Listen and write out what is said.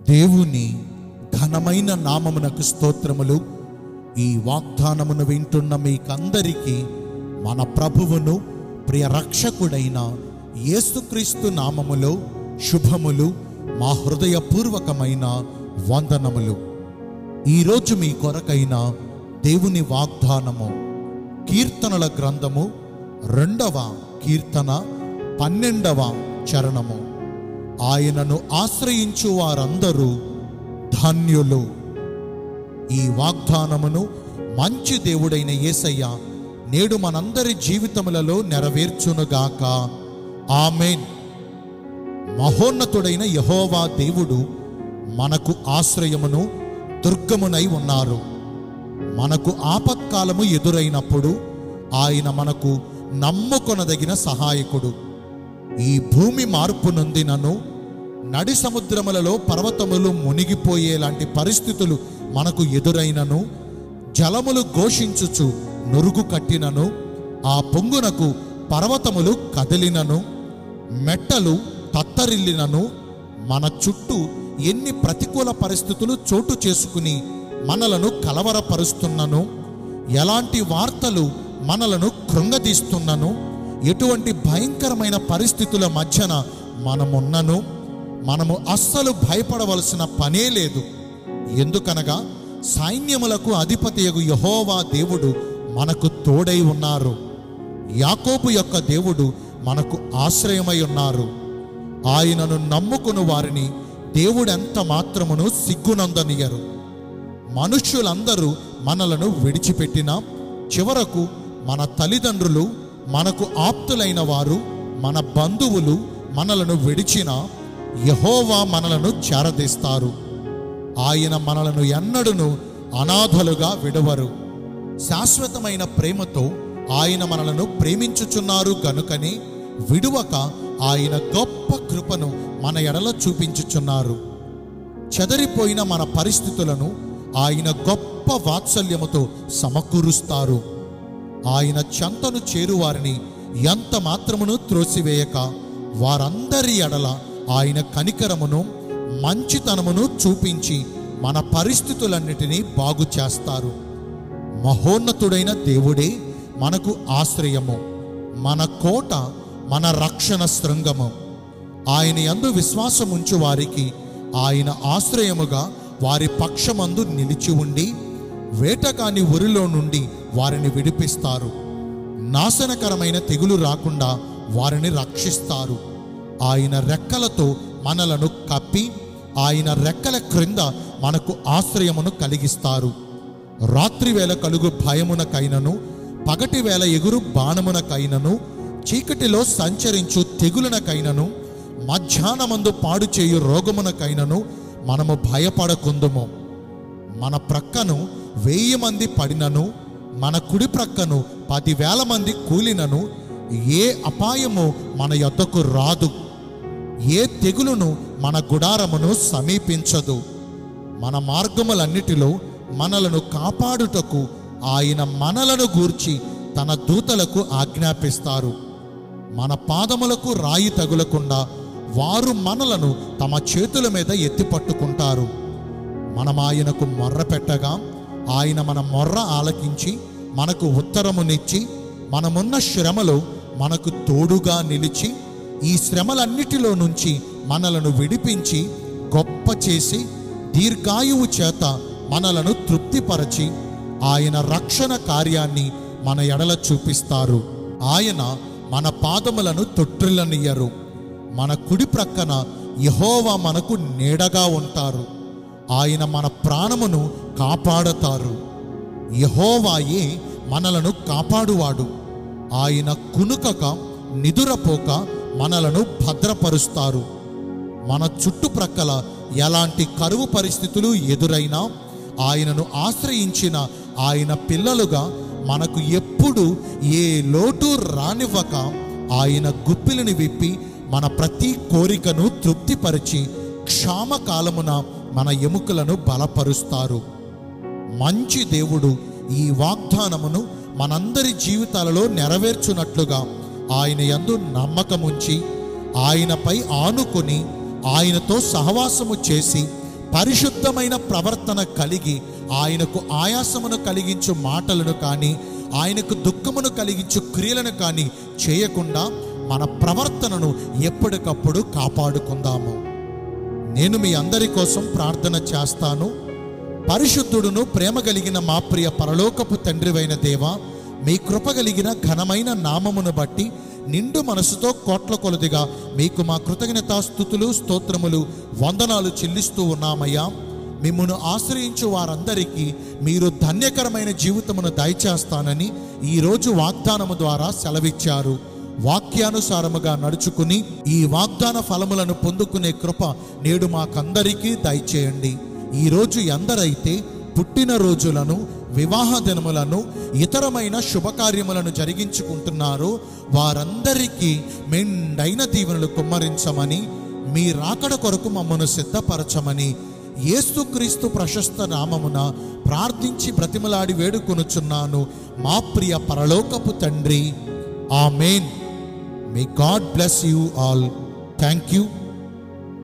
దేవుని ఘనమైన నామమునకు స్తోత్రములు ఈ వాగ్దానమును వింటున్న మీకందరికీ మన ప్రభువును ప్రియ రక్షకుడైన యేసుక్రీస్తు నామములో శుభములు మా హృదయపూర్వకమైన వందనములు ఈరోజు మీ కొరకైన దేవుని వాగ్దానము కీర్తనల గ్రంథము రెండవ కీర్తన పన్నెండవ చరణము ఆయనను ఆశ్రయించు వారందరూ ధన్యులు ఈ వాగ్దానమును మంచి దేవుడైన యేసయ్య నేడు మనందరి జీవితములలో నెరవేర్చునుగాక ఆమెన్ మహోన్నతుడైన యహోవా దేవుడు మనకు ఆశ్రయమును దుర్గమునై ఉన్నారు మనకు ఆపత్కాలము ఎదురైనప్పుడు ఆయన మనకు నమ్ముకొనదగిన సహాయకుడు ఈ భూమి మార్పు నొందినను నడి సముద్రములలో పర్వతములు మునిగిపోయేలాంటి పరిస్థితులు మనకు ఎదురైనను జలములు ఘోషించుచు నురుగు కట్టినను ఆ పొంగునకు పర్వతములు కదిలినను మెట్టలు తత్తరిల్లినను మన చుట్టూ ఎన్ని ప్రతికూల పరిస్థితులు చోటు చేసుకుని మనలను కలవరపరుస్తున్నను ఎలాంటి వార్తలు మనలను కృంగదీస్తున్నను ఎటువంటి భయంకరమైన పరిస్థితుల మధ్యన మనమున్నను మనము అస్సలు భయపడవలసిన పనే లేదు ఎందుకనగా సైన్యములకు అధిపతియగు యహోవా దేవుడు మనకు తోడై ఉన్నారు యాకోబు యొక్క దేవుడు మనకు ఆశ్రయమై ఉన్నారు ఆయనను నమ్ముకుని వారిని దేవుడెంత మాత్రమును సిగ్గునందనియరు మనుష్యులందరూ మనలను విడిచిపెట్టినా చివరకు మన తల్లిదండ్రులు మనకు ఆప్తులైన వారు మన బంధువులు మనలను విడిచిన యహోవా మనలను చేరదీస్తారు ఆయన మనలను ఎన్నడును అనాథలుగా విడవరు శాశ్వతమైన ప్రేమతో ఆయన మనలను ప్రేమించుచున్నారు గనుకని విడువక ఆయన గొప్ప కృపను మన ఎడల చూపించుచున్నారు చెదరిపోయిన మన పరిస్థితులను ఆయన గొప్ప వాత్సల్యముతో సమకూరుస్తారు ఆయన చెంతను చేరువారిని ఎంత మాత్రమును త్రోసివేయక వారందరి ఎడల ఆయన కనికరమును మంచితనమును చూపించి మన పరిస్థితులన్నిటినీ బాగు చేస్తారు మహోన్నతుడైన దేవుడే మనకు ఆశ్రయము మన కోట మన రక్షణ శృంగము ఆయన యందు విశ్వాసముంచు వారికి ఆయన ఆశ్రయముగా వారి పక్షమందు నిలిచి ఉండి వేటకాని ఉరిలో నుండి వారిని విడిపిస్తారు నాశనకరమైన తెగులు రాకుండా వారిని రక్షిస్తారు ఆయన రెక్కలతో మనలను కప్పి ఆయన రెక్కల క్రింద మనకు ఆశ్రయమును కలిగిస్తారు రాత్రివేళ కలుగు భయమునకైనను పగటి వేళ ఎగురు బాణమునకైనను చీకటిలో సంచరించు తెగులనకైనను మధ్యాహ్నమందు పాడు చేయు రోగమునకైనను మనము భయపడకుందుము మన ప్రక్కను వెయ్యి మంది పడినను మన కుడి ప్రక్కను పదివేల మంది కూలినను ఏ అపాయము మన యొద్దకు రాదు ఏ తెగులును మన గుడారమును సమీపించదు మన మార్గములన్నిటిలో మనలను కాపాడుటకు ఆయన మనలను గూర్చి తన దూతలకు ఆజ్ఞాపిస్తారు మన పాదములకు రాయి తగులకుండా వారు మనలను తమ చేతుల మీద ఎత్తి పట్టుకుంటారు మనం ఆయనకు మొర్ర పెట్టగా ఆయన మన మొర్ర ఆలకించి మనకు ఉత్తరమునిచ్చి మనమున్న శ్రమలో మనకు తోడుగా నిలిచి ఈ శ్రమలన్నిటిలో నుంచి మనలను విడిపించి గొప్ప చేసి దీర్ఘాయువు చేత మనలను తృప్తిపరచి ఆయన రక్షణ కార్యాన్ని మన ఎడల చూపిస్తారు ఆయన మన పాదములను తొట్టిల్లనియ్యరు మన కుడి ప్రక్కన యహోవా మనకు నీడగా ఉంటారు ఆయన మన ప్రాణమును కాపాడతారు యహోవాయే మనలను కాపాడువాడు ఆయన కునుకక నిదురపోక మనలను భద్రపరుస్తారు మన చుట్టుప్రక్కల ఎలాంటి కరువు పరిస్థితులు ఎదురైనా ఆయనను ఆశ్రయించిన ఆయన పిల్లలుగా మనకు ఎప్పుడు ఏ లోటు రానివ్వక ఆయన గుప్పిలిని విప్పి మన ప్రతి కోరికను తృప్తిపరిచి క్షామకాలమున మన ఎముకలను బలపరుస్తారు మంచి దేవుడు ఈ వాగ్దానమును మనందరి జీవితాలలో నెరవేర్చున్నట్లుగా ఆయన యందు నమ్మకముంచి ఆయనపై ఆనుకొని ఆయనతో సహవాసము చేసి పరిశుద్ధమైన ప్రవర్తన కలిగి ఆయనకు ఆయాసమును కలిగించు మాటలను కానీ ఆయనకు దుఃఖమును కలిగించు క్రియలను కానీ చేయకుండా మన ప్రవర్తనను ఎప్పటికప్పుడు కాపాడుకుందాము నేను మీ అందరి కోసం ప్రార్థన చేస్తాను పరిశుద్ధుడును ప్రేమ కలిగిన మా ప్రియ పరలోకపు తండ్రివైన దేవ మీ కృప కలిగిన ఘనమైన నామమును బట్టి నిండు మనసుతో కోట్ల కొలదిగా మీకు మా కృతజ్ఞతాస్థుతులు స్తోత్రములు వందనాలు చెల్లిస్తూ ఉన్నామయ్యా మిమ్మను ఆశ్రయించు వారందరికీ మీరు ధన్యకరమైన జీవితమును దయచేస్తానని ఈరోజు వాగ్దానము ద్వారా సెలవిచ్చారు వాక్యానుసారముగా నడుచుకుని ఈ వాగ్దాన ఫలములను పొందుకునే కృప నేడు మాకందరికీ దయచేయండి ఈరోజు ఎందరైతే పుట్టినరోజులను వివాహ దినములను ఇతరమైన శుభకార్యములను జరిగించుకుంటున్నారో వారందరికీ మెండైన దీవెనలు కుమ్మరించమని మీ రాకడ కొరకు మమ్మను సిద్ధపరచమని యేసుక్రీస్తు ప్రశస్త నామమున ప్రార్థించి బ్రతిమలాడి వేడుకొనుచున్నాను మా ప్రియ పరలోకపు తండ్రి amen may God bless you all thank you